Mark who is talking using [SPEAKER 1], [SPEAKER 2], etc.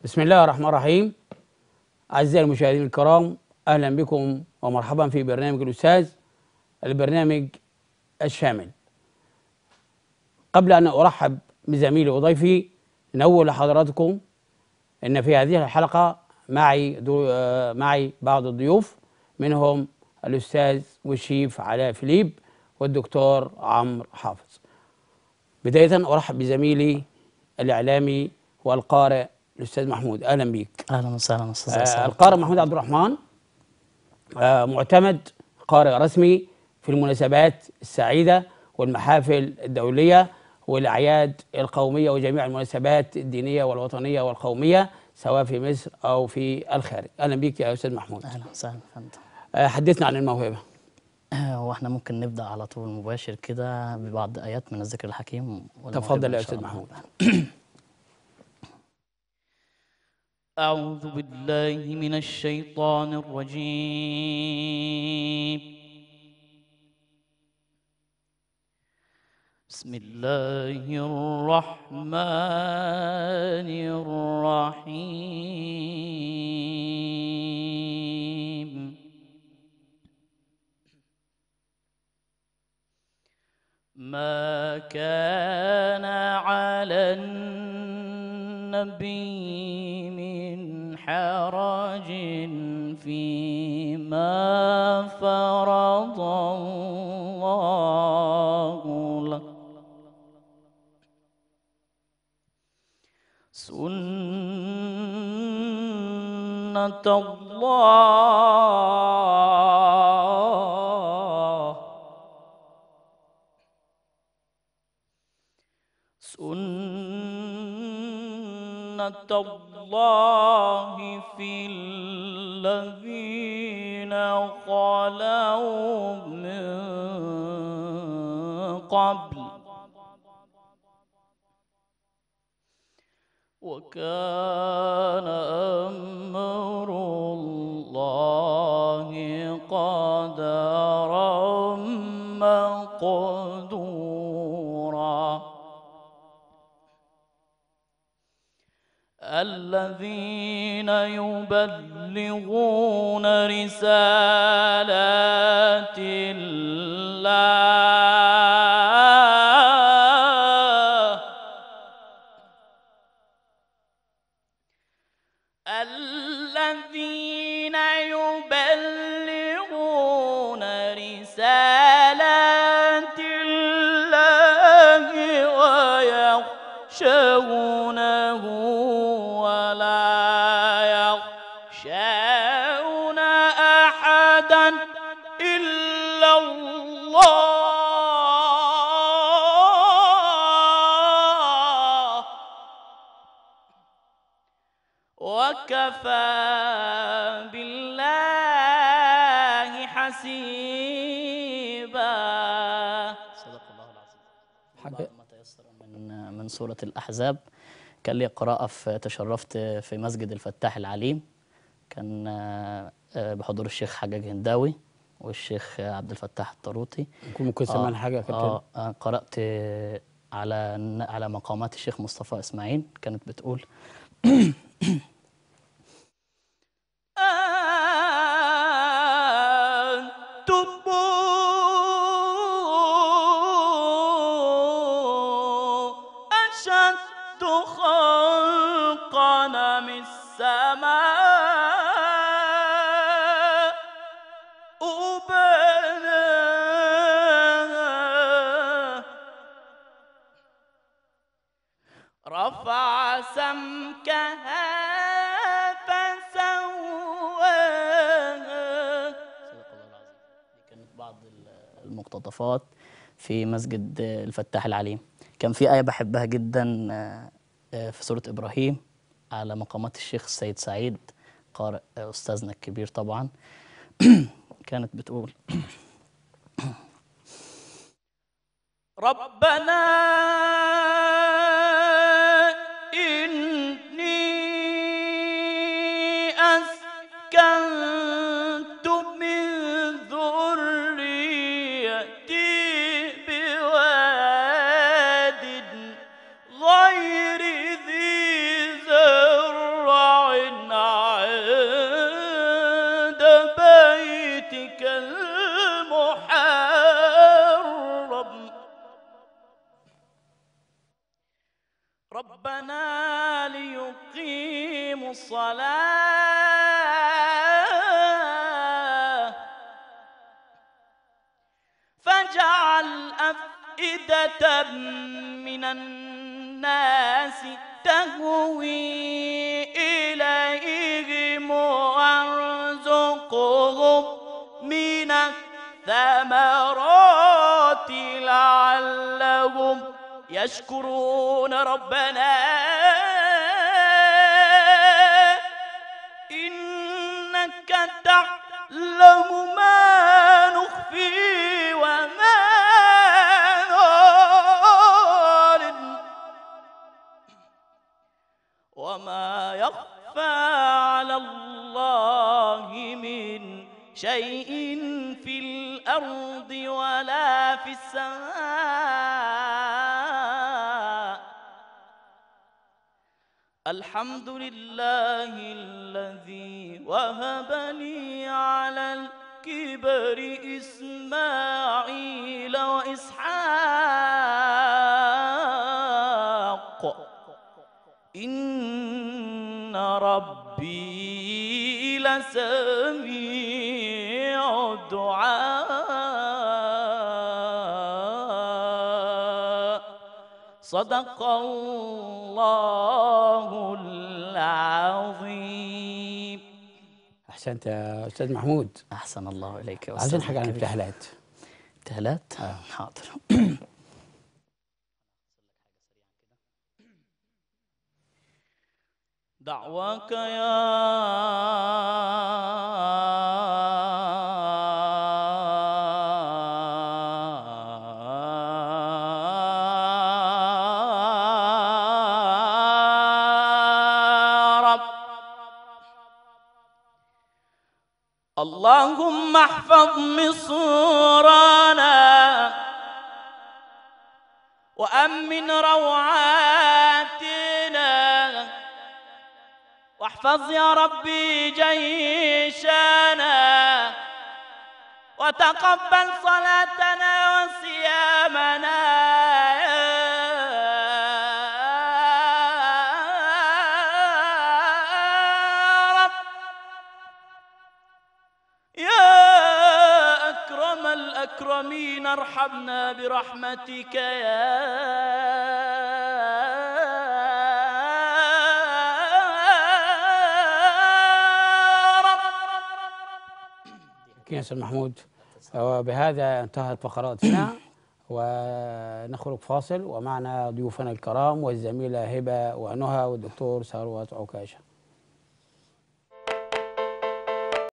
[SPEAKER 1] بسم الله الرحمن الرحيم أعزائي المشاهدين الكرام أهلا بكم ومرحبا في برنامج الأستاذ البرنامج الشامل قبل أن أرحب بزميلي وضيفي نقول لحضراتكم أن في هذه الحلقة معي دو آه، معي بعض الضيوف منهم الأستاذ والشيف علاء فيليب والدكتور عمرو حافظ بداية أرحب بزميلي الإعلامي والقارئ الأستاذ محمود أهلا بيك
[SPEAKER 2] اهلا وسهلا استاذ
[SPEAKER 1] آه،
[SPEAKER 2] عصام.
[SPEAKER 1] القارئ محمود عبد الرحمن آه، معتمد قارئ رسمي في المناسبات السعيدة والمحافل الدولية والأعياد القومية وجميع المناسبات الدينية والوطنية والقومية سواء في مصر أو في الخارج أهلا بك يا أستاذ محمود
[SPEAKER 2] اهلا وسهلا فندم
[SPEAKER 1] آه، حدثنا عن الموهبة
[SPEAKER 2] آه، واحنا ممكن نبدا على طول مباشر كده ببعض ايات من الذكر الحكيم والموهبة
[SPEAKER 1] تفضل
[SPEAKER 2] إن
[SPEAKER 1] يا
[SPEAKER 2] شاء
[SPEAKER 1] أستاذ
[SPEAKER 2] الله.
[SPEAKER 1] محمود
[SPEAKER 3] أعوذ بالله من الشيطان الرجيم بسم الله الرحمن الرحيم ما كان على النبي من حرج فيما فرض الله له سنة الله سنة الله في الذين خلوا من قبل وكان أمر الله قدرا مقدورا الذين يبلغون رسالات الله الذين يبلغون رسالات الله ويخشونه ولا يخشون أحدا إلا الله وكفى بالله حسيبا
[SPEAKER 2] صدق الله العظيم
[SPEAKER 1] حاجة-
[SPEAKER 2] بعد ما تيسر من من سوره الاحزاب كان لي قراءه في تشرفت في مسجد الفتاح العليم كان آه، آه، بحضور الشيخ حجاج هنداوي والشيخ عبد الفتاح الطروطي
[SPEAKER 1] ممكن ممكن سمعنا حاجة يا كابتن
[SPEAKER 2] آه آه، قرأت آه، على على مقامات الشيخ مصطفى إسماعيل كانت بتقول
[SPEAKER 3] أنتم أشد خلقا من السماء وبناها رفع سمكها فسواها
[SPEAKER 2] صدق الله العظيم دي كانت بعض ال- المقتطفات في مسجد آه، الفتاح العليم كان في آية بحبها جدا آه، آه، في سورة إبراهيم على مقامات الشيخ السيد سعيد قارئ آه، أستاذنا الكبير طبعا كانت بتقول
[SPEAKER 3] ربنا إني أسكنت من ذريتي بواد غير ذي زرع ربنا ليقيموا الصلاة فاجعل أفئدة من الناس تهوي إليهم وارزقهم من الثمرات لعلهم يشكرون ربنا إنك تعلم ما نخفي وما نعلن وما يخفى على الله من شيء في الأرض ولا في السماء الحمد لله الذي وهب لي على الكبر إسماعيل وإسحاق إن ربي لسميع الدعاء صدق الله العظيم
[SPEAKER 1] احسنت يا استاذ محمود
[SPEAKER 2] أحسن الله إليك يا
[SPEAKER 1] عايزين
[SPEAKER 2] أستاذ
[SPEAKER 1] حاجه عن
[SPEAKER 2] الكبير.
[SPEAKER 1] الابتهالات
[SPEAKER 2] ابتهالات حاضر
[SPEAKER 3] دعواك يا رب اللهم احفظ مصرنا وأمن روعاتنا واحفظ يا ربي جيشنا وتقبل صلاتنا وصيامنا يا رب يا أكرم الأكرمين ارحمنا برحمتك يا رب
[SPEAKER 1] شكرا يا استاذ محمود وبهذا انتهت فقراتنا ونخرج فاصل ومعنا ضيوفنا الكرام والزميله هبه ونهى والدكتور ثروت عكاشه